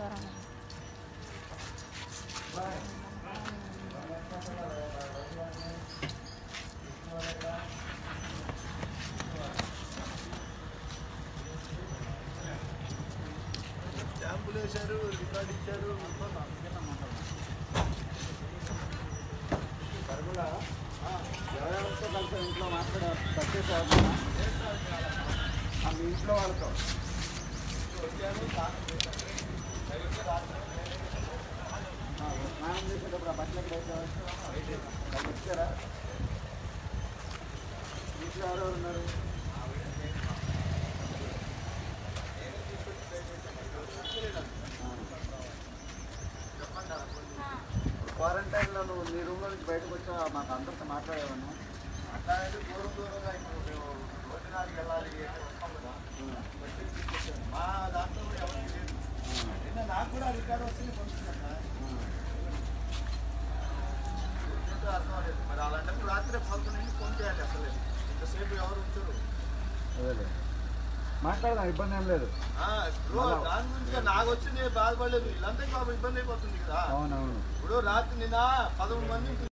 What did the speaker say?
జ్వరం స్టాంపులు వేశారు రికార్డు ఇచ్చారు పరుగుల ఎవరెవరితో కలిసి ఇంట్లో మాట్లాడే సక్సెస్ మీ ఇంట్లో వాళ్ళతో ఆ, స్నానం చేసేటప్పుడు ఆ బట్టలు ఎక్కడ వేసేవారు? వాళ్ళు వచ్చారా ఇంట్లో ఎవరెవరు ఉన్నారు క్వారంటైన్లో నువ్వు నీ రూమ్లో నుంచి బయటకు వచ్చా మాకు అందరితో మాట్లాడేవన్నా అట్లాంటి దూరం దూరంగా ఇప్పుడు మేము భోజనానికి వెళ్ళాలి అంటే వస్తాం కదా వచ్చి తీసుకొచ్చాను. మా దాంట్లో కూడా ఎవరికి లేదు నిన్న నాకు కూడా రికార్డు వస్తుంది పంపించాను ఏంటో అర్థం లేదు మరి అలాంటప్పుడు రాత్రి పదకొండు ఫోన్ చేయాలి అసలు ఇంతసేపు ఎవరు ఉంచరు అదే మాట్లాడదాం ఇబ్బంది ఏం లేదు ఆ, ఇప్పుడు దాని గురించి నాకు వచ్చి నేను బాధపడలేదు వీళ్ళంతా పాపం ఇబ్బంది అయిపోతుంది కదా అవునవును ఇప్పుడు రాత్రి నిన్న పదమూడు మంది